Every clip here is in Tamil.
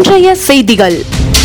இன்றைய செய்திகள்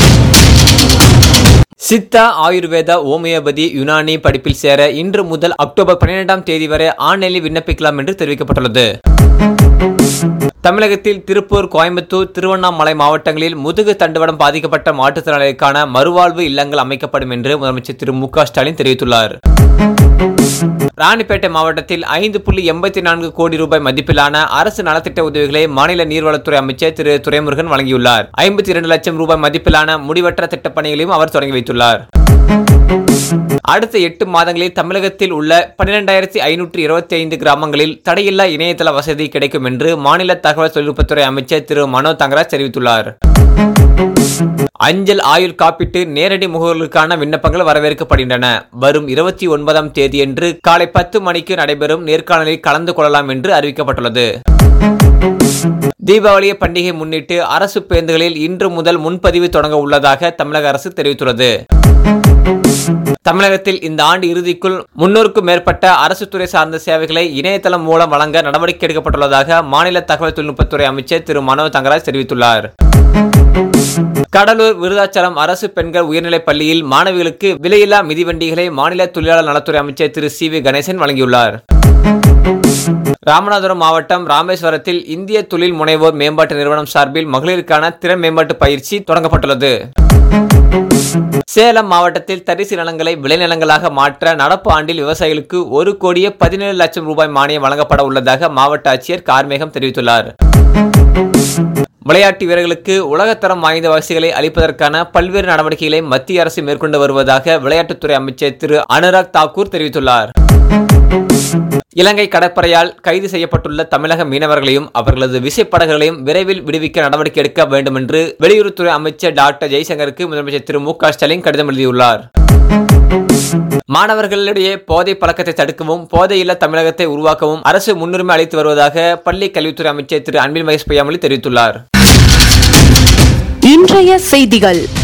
சித்தா ஆயுர்வேதா ஓமியோபதி யுனானி படிப்பில் சேர இன்று முதல் அக்டோபர் பன்னிரெண்டாம் தேதி வரை ஆன்லைனில் விண்ணப்பிக்கலாம் என்று தெரிவிக்கப்பட்டுள்ளது தமிழகத்தில் திருப்பூர் கோயம்புத்தூர் திருவண்ணாமலை மாவட்டங்களில் முதுகு தண்டுவடம் பாதிக்கப்பட்ட மாற்றுத்திறனாளிகளுக்கான மறுவாழ்வு இல்லங்கள் அமைக்கப்படும் என்று முதலமைச்சர் திரு மு க ஸ்டாலின் தெரிவித்துள்ளார் ராணிப்பேட்டை மாவட்டத்தில் ஐந்து புள்ளி எண்பத்தி நான்கு கோடி ரூபாய் மதிப்பிலான அரசு நலத்திட்ட உதவிகளை மாநில நீர்வளத்துறை அமைச்சர் திரு துரைமுருகன் வழங்கியுள்ளார் ஐம்பத்தி இரண்டு லட்சம் ரூபாய் மதிப்பிலான முடிவற்ற திட்டப் பணிகளையும் அவர் தொடங்கி வைத்துள்ளார் அடுத்த எட்டு மாதங்களில் தமிழகத்தில் உள்ள பன்னிரெண்டாயிரத்தி ஐநூற்றி இருபத்தி ஐந்து கிராமங்களில் தடையில்லா இணையதள வசதி கிடைக்கும் என்று மாநில தகவல் தொழில்நுட்பத்துறை அமைச்சர் திரு மனோ தங்கராஜ் தெரிவித்துள்ளார் அஞ்சல் ஆயுள் காப்பீட்டு நேரடி முகவர்களுக்கான விண்ணப்பங்கள் வரவேற்கப்படுகின்றன வரும் இருபத்தி ஒன்பதாம் தேதியன்று காலை பத்து மணிக்கு நடைபெறும் நேர்காணலில் கலந்து கொள்ளலாம் என்று அறிவிக்கப்பட்டுள்ளது தீபாவளி பண்டிகை முன்னிட்டு அரசு பேருந்துகளில் இன்று முதல் முன்பதிவு தொடங்க உள்ளதாக தமிழக அரசு தெரிவித்துள்ளது தமிழகத்தில் இந்த ஆண்டு இறுதிக்குள் முன்னூறுக்கும் மேற்பட்ட அரசு துறை சார்ந்த சேவைகளை இணையதளம் மூலம் வழங்க நடவடிக்கை எடுக்கப்பட்டுள்ளதாக மாநில தகவல் தொழில்நுட்பத்துறை அமைச்சர் திரு மனோ தங்கராஜ் தெரிவித்துள்ளார் கடலூர் விருதாச்சலம் அரசு பெண்கள் உயர்நிலைப் பள்ளியில் மாணவிகளுக்கு விலையில்லா மிதிவண்டிகளை மாநில தொழிலாளர் நலத்துறை அமைச்சர் திரு சி வி கணேசன் வழங்கியுள்ளார் ராமநாதபுரம் மாவட்டம் ராமேஸ்வரத்தில் இந்திய தொழில் முனைவோர் மேம்பாட்டு நிறுவனம் சார்பில் மகளிருக்கான திறன் மேம்பாட்டு பயிற்சி தொடங்கப்பட்டுள்ளது சேலம் மாவட்டத்தில் தரிசு நிலங்களை விளைநிலங்களாக மாற்ற நடப்பு ஆண்டில் விவசாயிகளுக்கு ஒரு கோடியே பதினேழு லட்சம் ரூபாய் மானியம் வழங்கப்பட உள்ளதாக மாவட்ட ஆட்சியர் கார்மேகம் தெரிவித்துள்ளார் விளையாட்டு வீரர்களுக்கு உலகத்தரம் வாய்ந்த வசதிகளை அளிப்பதற்கான பல்வேறு நடவடிக்கைகளை மத்திய அரசு மேற்கொண்டு வருவதாக விளையாட்டுத்துறை அமைச்சர் திரு அனுராக் தாக்கூர் தெரிவித்துள்ளார் இலங்கை கடற்படையால் கைது செய்யப்பட்டுள்ள தமிழக மீனவர்களையும் அவர்களது விசைப்படகுகளையும் விரைவில் விடுவிக்க நடவடிக்கை எடுக்க வேண்டும் என்று வெளியுறவுத்துறை அமைச்சர் டாக்டர் ஜெய்சங்கருக்கு முதலமைச்சர் திரு மு க ஸ்டாலின் கடிதம் எழுதியுள்ளார் மாணவர்களிடையே போதை பழக்கத்தை தடுக்கவும் போதையில்லா தமிழகத்தை உருவாக்கவும் அரசு முன்னுரிமை அளித்து வருவதாக பள்ளி கல்வித்துறை அமைச்சர் திரு அன்பில் மகேஷ் பொய்யாமொழி தெரிவித்துள்ளார் இன்றைய செய்திகள்